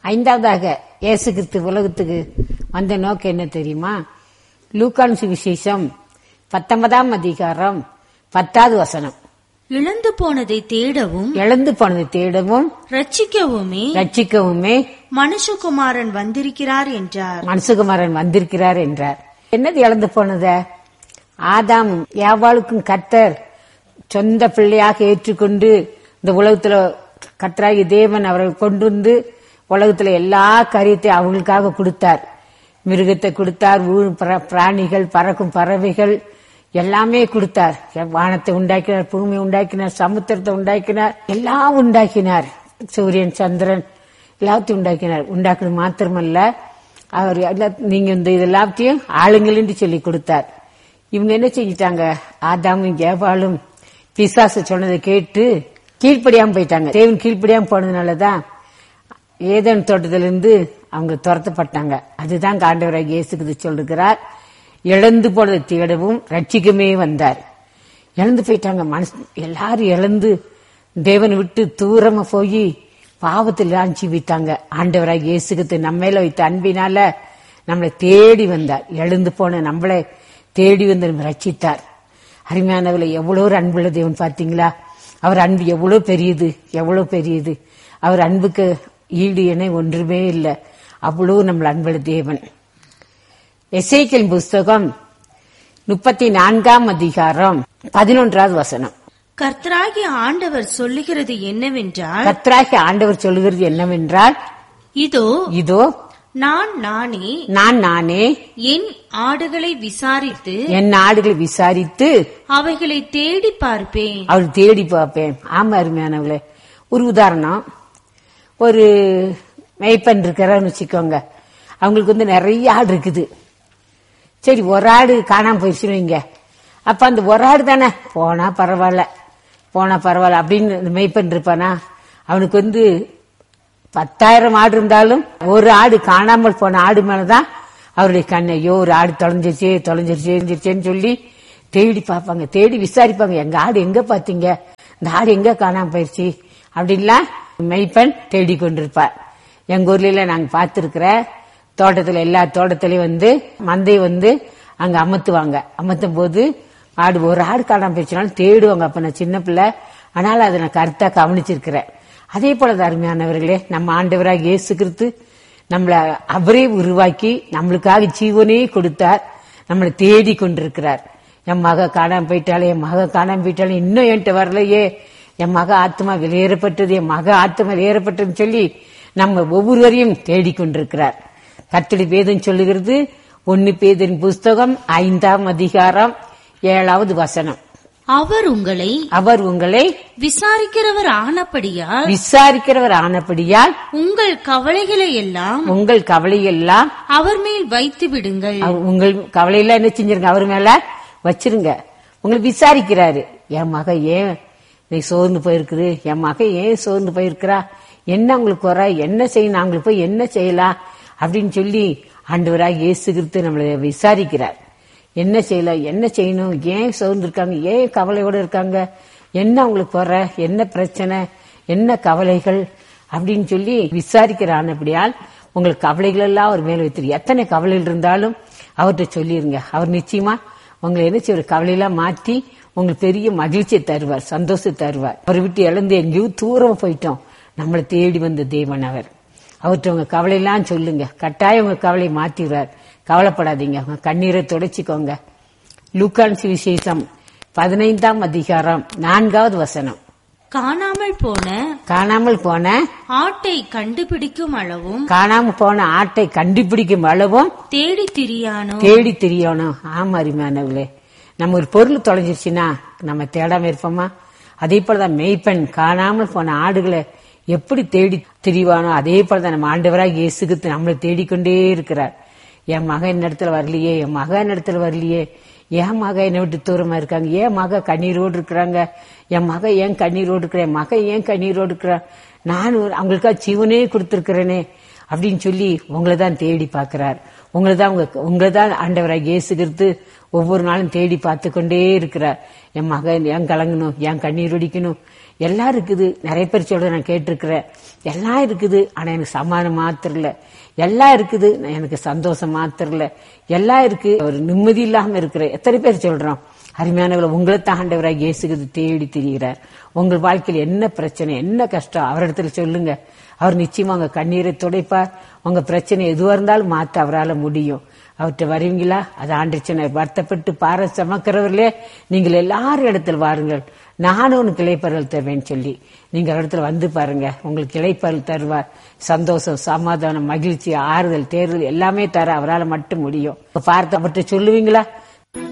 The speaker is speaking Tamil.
ஐந்தாவதாக இயேசு கிறிஸ்து உலகத்துக்கு வந்த நோக்கம் என்ன தெரியுமா லூக்கான் சுவிசேஷம் பத்தொன்பதாம் அதிகாரம் பத்தாவது வசனம் இழந்து போனதை தேடவும் இழந்து போனதை தேடவும் ரட்சிக்கவுமே ரட்சிக்கவுமே மனுஷகுமாரன் வந்திருக்கிறார் என்றார் மனசுகுமாரன் வந்திருக்கிறார் என்றார் என்னது இழந்து போனத ஆதாமும் ஏவாளுக்கும் கர்த்தர் சொந்த பிள்ளையாக ஏற்றுக்கொண்டு இந்த உலகத்துல கர்த்தராகி தேவன் அவர்கள் கொண்டு வந்து உலகத்துல எல்லா காரியத்தையும் அவங்களுக்காக கொடுத்தார் மிருகத்தை கொடுத்தார் ஊர் பிர- பிராணிகள் பறக்கும் பறவைகள் எல்லாமே கொடுத்தார் வானத்தை உண்டாக்கினார் பூமியை உண்டாக்கினார் சமுத்திரத்தை உண்டாக்கினார் எல்லாம் உண்டாக்கினார் சூரியன் சந்திரன் எல்லாத்தையும் உண்டாக்கினார் உண்டாக்குறது மாத்திரமல்ல அவர் எல்லா- நீங்க இந்த இது எல்லாத்தையும் ஆளுங்கள் சொல்லி கொடுத்தார் இவங்க என்ன செஞ்சிட்டாங்க ஆதாமும் ஜேபாலும் பிசாசு சொன்னதை கேட்டு கீழ்ப்படியாம போயிட்டாங்க தேவன் கீழ்ப்படியாம போனதுனாலதான் ஏதேன் தோட்டத்திலிருந்து அவங்க துரத்தப்பட்டாங்க அதுதான் ஆண்டவராக இயேசுக்கு சொல்லுகிறார் இழந்து போனதை தேடவும் ரட்சிக்குமே வந்தார் இழந்து போயிட்டாங்க மனசு எல்லாரும் இழந்து தேவனை விட்டு தூரமா போய் பாவத்தில் ஜீவித்தாங்க ஆண்டவராக இயேசுக்கு நம்ம மேல வைத்த அன்பினால நம்மளை தேடி வந்தார் எழுந்து போன நம்மளை தேடி வந்து நம்ம ரட்சித்தார் அருமையானவர்களை எவ்வளோ ஒரு அன்புள்ள தேவன் பாத்தீங்களா அவர் அன்பு எவ்வளவு பெரியது எவ்வளவு பெரியது அவர் அன்புக்கு ஈடு இணை ஒன்றுமே இல்லை அவ்வளவு நம்மள அன்புள்ள தேவன் எசேக்கியல் புஸ்தகம் முப்பத்தி நான்காம் அதிகாரம் பதினொன்றாவது வசனம் கர்த்தராகிய ஆண்டவர் சொல்லுகிறது என்னவென்றால் கத்ராகி ஆண்டவர் சொல்லுகிறது என்னவென்றால் இதோ இதோ நான் நானே நான் நானே என் ஆடுகளை விசாரித்து என் நாடுகளை விசாரித்து அவைகளை தேடி பார்ப்பேன் அவர் தேடி பார்ப்பேன் ஆமா அருமையானவளே ஒரு உதாரணம் ஒரு மெய்ப்பன் இருக்கிறான்னு வச்சுக்கோங்க அவங்களுக்கு வந்து நிறைய ஆடு இருக்குது சரி ஒரு ஆடு காணாம போயிடுச்சுன்னு வைங்க அப்ப அந்த ஒரு ஆடு தானே போனா பரவாயில்ல போனா பரவாயில்ல அப்படின்னு இந்த மெய்ப்பன் இருப்பானா அவனுக்கு வந்து பத்தாயிரம் ஆடு இருந்தாலும் ஒரு ஆடு காணாமல் போன ஆடு மேலதான் அவருடைய கண் ஐயோ ஒரு ஆடு தொலைஞ்சிருச்சு தொலைஞ்சிருச்சு தொலைஞ்சிருச்சேன்னு சொல்லி தேடி பார்ப்பாங்க தேடி விசாரிப்பாங்க எங்க ஆடு எங்க பாத்தீங்க இந்த ஆடு எங்க காணாம போயிடுச்சு அப்படின்லாம் மெய்ப்பெண் தேடி கொண்டிருப்பார் எங்க ஊர்ல நாங்க பார்த்திருக்கிற தோட்டத்துல எல்லா தோட்டத்திலயும் வந்து மந்தை வந்து அங்க அமர்த்துவாங்க அமர்த்தும் போது ஆடு ஒரு ஆடு காணாம போயிடுச்சுனாலும் தேடுவாங்க அப்ப நான் சின்ன பிள்ளை ஆனாலும் அதை நான் கருத்தா கவனிச்சிருக்கிறேன் அதே போல அருமையானவர்களே நம்ம ஆண்டவராக இயேசு கிறிஸ்து நம்மள அவரே உருவாக்கி நம்மளுக்காக ஜீவனே கொடுத்தார் நம்மளை தேடி கொண்டிருக்கிறார் என் மக காணாம போயிட்டாலே என் மக காணாம போயிட்டாலே இன்னும் என்கிட்ட வரலையே என் மக ஆத்மா வெளியேறப்பட்டது என் மக ஆத்மா வெளியேறப்பட்டதுன்னு சொல்லி நம்ம ஒவ்வொருவரையும் தேடிக்கொண்டிருக்கிறார் கத்தடி வேதம் சொல்லுகிறது ஒன்னு பேதின் புஸ்தகம் ஐந்தாம் அதிகாரம் ஏழாவது வசனம் அவர் உங்களை அவர் உங்களை விசாரிக்கிறவர் ஆனபடியால் விசாரிக்கிறவர் ஆனபடியால் உங்கள் கவலைகளை எல்லாம் உங்கள் கவலையெல்லாம் அவர் மேல் வைத்து விடுங்கள் அவர் உங்கள் கவலையெல்லாம் என்ன செஞ்சிருங்க அவர் மேல வச்சிருங்க உங்களை விசாரிக்கிறாரு என் மக ஏன் நீ சோர்ந்து போயிருக்குது என் மக ஏன் சோர்ந்து போயிருக்கிறா என்ன உங்களுக்கு குறை என்ன செய்யணும் அவங்களுக்கு போய் என்ன செய்யலாம் அப்படின்னு சொல்லி ஆண்டவராக இயேசு கிறிஸ்து நம்மளை விசாரிக்கிறார் என்ன செய்யலாம் என்ன செய்யணும் ஏன் சோர்ந்து இருக்காங்க ஏன் கவலையோட இருக்காங்க என்ன அவங்களுக்கு குறை என்ன பிரச்சனை என்ன கவலைகள் அப்படின்னு சொல்லி விசாரிக்கிற ஆனபடியால் உங்களுக்கு கவலைகள் எல்லாம் அவர் மேல வைத்திரு எத்தனை கவலைகள் இருந்தாலும் அவர்கிட்ட சொல்லிருங்க அவர் நிச்சயமா உங்களை என்ன செய்வார் கவலையெல்லாம் மாற்றி உங்களுக்கு பெரிய மகிழ்ச்சியை தருவார் சந்தோஷத்தை தருவார் அவரை விட்டு இழந்து எங்கேயோ தூரம் போயிட்டோம் நம்மளை தேடி வந்த தேவன் அவர் அவர்கிட்ட உங்க கவலையெல்லாம் சொல்லுங்க கட்டாயம் உங்க கவலையை மாத்திடுவார் கவலைப்படாதீங்க உங்க கண்ணீரை துடைச்சிக்கோங்க லூக்கான் சுவிசேஷம் பதினைந்தாம் அதிகாரம் நான்காவது வசனம் காணாமல் போன காணாமல் போன ஆட்டை கண்டுபிடிக்கும் அளவும் காணாம போன ஆட்டை கண்டுபிடிக்கும் அளவும் தேடி திரியானோ தேடி தெரியணும் ஆமா அருமையானவர்களே நம்ம ஒரு பொருள் தொலைஞ்சிருச்சுன்னா நம்ம தேடாம இருப்போமா அதே போலதான் மெய்ப்பெண் காணாமல் போன ஆடுகளை எப்படி தேடி திரிவானோ அதே போலதான் நம்ம ஆண்டவராக இயேசுக்கு நம்மளை தேடிக்கொண்டே இருக்கிறார் என் மகன் என்ன இடத்துல வரலையே என் மகன் என்ன இடத்துல வரலையே என் மக என்னை விட்டு தூரமா இருக்காங்க என் மக கண்ணீரோடு இருக்கிறாங்க என் மக ஏன் கண்ணீரோடு இருக்கிற என் மகன் ஏன் கண்ணீரோடு இருக்கிறான் நான் ஒரு- அவங்களுக்காக ஜீவனே கொடுத்திருக்கிறேனே அப்படின்னு சொல்லி உங்களை தான் தேடி பார்க்கிறார் உங்களை தான் உங்க உங்களை தான் ஆண்டவராக இயேசுகிறது ஒவ்வொரு நாளும் தேடி பார்த்து கொண்டே இருக்கிறார் என் மகன் ஏன் கலங்கணும் ஏன் கண்ணீர் ஒடிக்கணும் எல்லாம் இருக்குது நிறைய பேர் சொல்ற நான் கேட்டிருக்கிறேன் எல்லாம் இருக்குது ஆனா எனக்கு சமாதானம் மாத்திரம் இல்ல எல்லாம் இருக்குது நான் எனக்கு சந்தோஷம் மாத்திரம் இல்ல எல்லாம் இருக்கு ஒரு நிம்மதி இல்லாம இருக்கிற எத்தனை பேர் சொல்றோம் அருமையானவர்களை உங்களை தாண்டவராக இயேசுகிறது தேடி திரிகிறார் உங்கள் வாழ்க்கையில் என்ன பிரச்சனை என்ன கஷ்டம் அவரிடத்துல சொல்லுங்க அவர் நிச்சயமா உங்க கண்ணீரை துடைப்பார் உங்க பிரச்சனை எதுவா இருந்தாலும் மாத்த அவரால் முடியும் அவர்கிட்ட வருவீங்களா அது ஆண்டுச்சனை வருத்தப்பட்டு பார சமக்கிறவர்களே நீங்கள் எல்லாரும் இடத்துல வாருங்கள் நானும் உனக்கு இளைப்பறல் தருவேன்னு சொல்லி நீங்க இடத்துல வந்து பாருங்க உங்களுக்கு இளைப்பறல் தருவார் சந்தோஷம் சமாதானம் மகிழ்ச்சி ஆறுதல் தேர்தல் எல்லாமே தர அவரால் மட்டும் முடியும் இப்ப பார்த்து அவர்கிட்ட சொல்லுவீங்களா